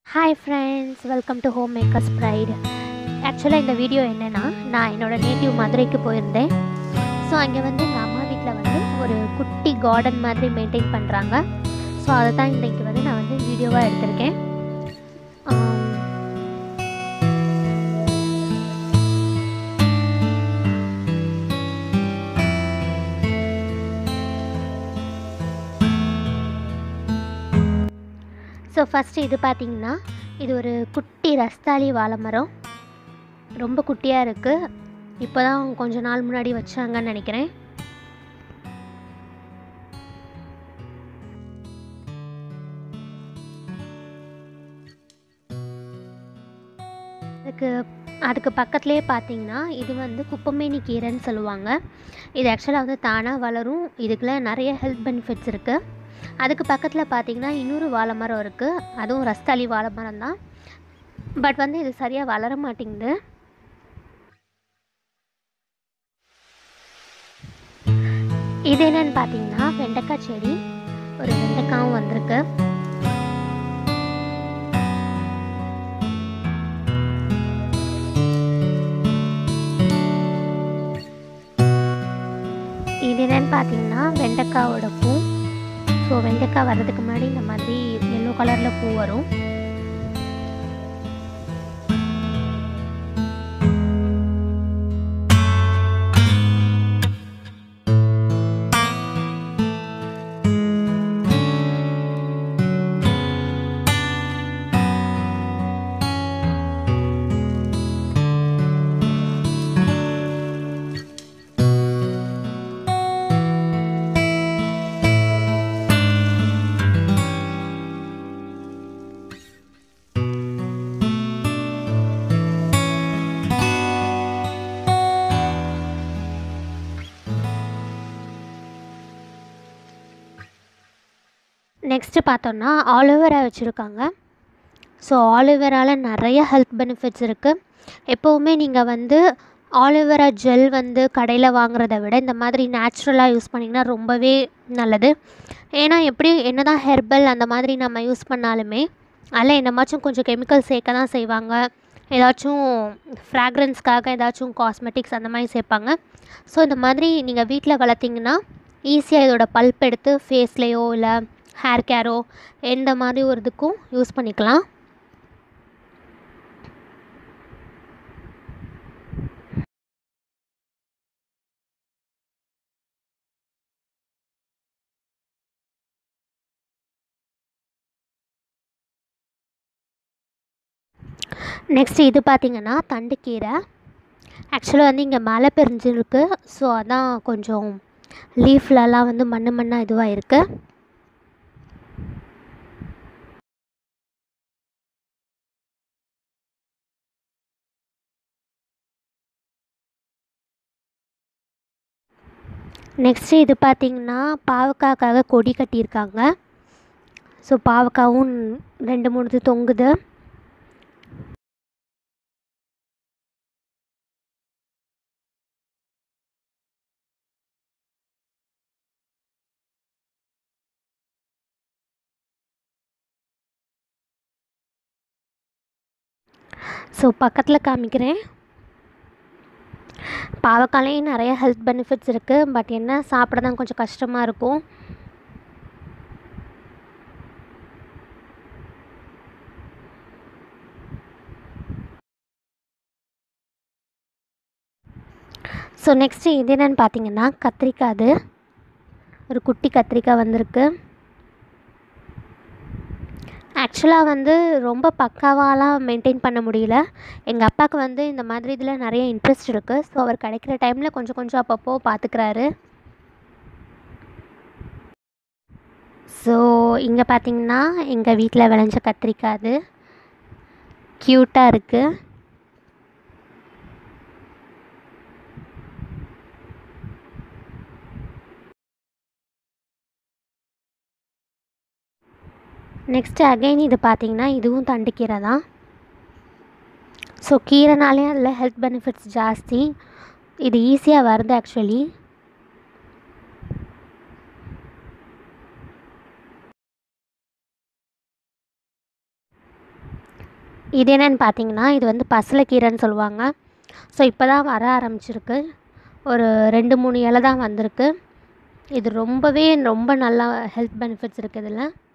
hi friends welcome to home makers pride ஆக்சுவலாக இந்த video என்னென்னா நான் என்னோடய நேட்டிவ் மதுரைக்கு போயிருந்தேன் ஸோ அங்கே வந்து எங்கள் அம்மா வீட்டில் வந்து ஒரு குட்டி கார்டன் மாதிரி மெயின்டைன் பண்ணுறாங்க ஸோ அதை தான் இன்றைக்கி வந்து நான் வந்து வீடியோவாக எடுத்திருக்கேன் ஆம், ஸோ ஃபஸ்ட்டு இது பார்த்தீங்கன்னா இது ஒரு குட்டி ரஸ்தாளி வாழை மரம் ரொம்ப குட்டியாக இருக்குது இப்போ தான் கொஞ்ச நாள் முன்னாடி வச்சாங்கன்னு நினைக்கிறேன் அதுக்கு அதுக்கு பக்கத்துலேயே பார்த்தீங்கன்னா இது வந்து குப்பமேனி கீரைன்னு சொல்லுவாங்க இது ஆக்சுவலாக வந்து தானாக வளரும் இதுக்குலாம் நிறைய ஹெல்த் பெனிஃபிட்ஸ் இருக்குது அதுக்கு பக்கத்தில் பார்த்தீங்கன்னா இன்னொரு வாழை மரம் இருக்குது அதுவும் ரஸ்தாளி வாழை மரம் தான் பட் வந்து இது சரியாக வளர மாட்டேங்குது இது என்னன்னு பார்த்தீங்கன்னா வெண்டைக்காய் செடி ஒரு வெண்டைக்காவும் வந்திருக்கு இது என்னன்னு பார்த்தீங்கன்னா வெண்டைக்காவோட பூ ஸோ வெண்டைக்காய் வர்றதுக்கு முன்னாடி இந்த மாதிரி எல்லோ கலரில் பூ வரும் நெக்ஸ்ட்டு பார்த்தோன்னா ஆலோவேரா வச்சுருக்காங்க ஸோ ஆலோவேராவில் நிறைய ஹெல்த் பெனிஃபிட்ஸ் இருக்குது எப்போவுமே நீங்கள் வந்து ஆலோவேரா ஜெல் வந்து கடையில் வாங்குறத விட இந்த மாதிரி நேச்சுரலாக யூஸ் பண்ணிங்கன்னா ரொம்பவே நல்லது ஏன்னா எப்படி என்ன தான் ஹெர்பல் அந்த மாதிரி நம்ம யூஸ் பண்ணாலுமே அதில் என்னமாச்சும் கொஞ்சம் கெமிக்கல் சேர்க்க தான் செய்வாங்க ஏதாச்சும் ஃப்ராக்ரன்ஸ்க்காக ஏதாச்சும் காஸ்மெட்டிக்ஸ் அந்த மாதிரி சேர்ப்பாங்க ஸோ இந்த மாதிரி நீங்கள் வீட்டில் வளர்த்திங்கன்னா ஈஸியாக இதோட பல்ப் எடுத்து ஃபேஸ்லேயோ இல்லை ஹேர் கேரோ எந்த மாதிரி ஒரு இதுக்கும் யூஸ் பண்ணிக்கலாம் நெக்ஸ்ட் இது பார்த்திங்கன்னா தண்டுக்கீரை ஆக்சுவலாக வந்து இங்கே மழை பெஞ்சிருக்கு ஸோ அதான் கொஞ்சம் லீஃப்லலாம் வந்து மண்ணு மண்ணாக இதுவாக இருக்குது நெக்ஸ்ட்டு இது பார்த்திங்கன்னா பாவக்காய்க்காக கொடி கட்டியிருக்காங்க ஸோ பாவக்காவும் ரெண்டு மூணு இது தொங்குது ஸோ பக்கத்தில் காமிக்கிறேன் பாவக்காலையும் நிறைய ஹெல்த் பெனிஃபிட்ஸ் இருக்குது பட் என்ன சாப்பிட தான் கொஞ்சம் கஷ்டமாக இருக்கும் ஸோ நெக்ஸ்ட்டு இது என்னென்னு பார்த்தீங்கன்னா கத்திரிக்காய் அது ஒரு குட்டி கத்திரிக்காய் வந்திருக்கு ஆக்சுவலாக வந்து ரொம்ப பக்காவாலாம் மெயின்டைன் பண்ண முடியல எங்கள் அப்பாவுக்கு வந்து இந்த மாதிரி இதில் நிறைய இன்ட்ரெஸ்ட் இருக்குது ஸோ அவர் கிடைக்கிற டைமில் கொஞ்சம் கொஞ்சம் அப்பப்போ பார்த்துக்கிறாரு ஸோ இங்கே பார்த்தீங்கன்னா எங்கள் வீட்டில் விளைஞ்ச கத்திரிக்காய் அது க்யூட்டாக இருக்குது நெக்ஸ்ட்டு அகைன் இது பார்த்தீங்கன்னா இதுவும் தண்டுக்கீரை தான் ஸோ கீரைனாலே அதில் ஹெல்த் பெனிஃபிட்ஸ் ஜாஸ்தி இது ஈஸியாக வருது ஆக்சுவலி இது என்னென்னு பார்த்தீங்கன்னா இது வந்து பசலைக்கீரைன்னு சொல்லுவாங்க ஸோ இப்போ தான் வர ஆரம்பிச்சிருக்கு ஒரு ரெண்டு மூணு இலை தான் வந்திருக்கு இது ரொம்பவே ரொம்ப நல்லா ஹெல்த் பெனிஃபிட்ஸ் இருக்குது இதில்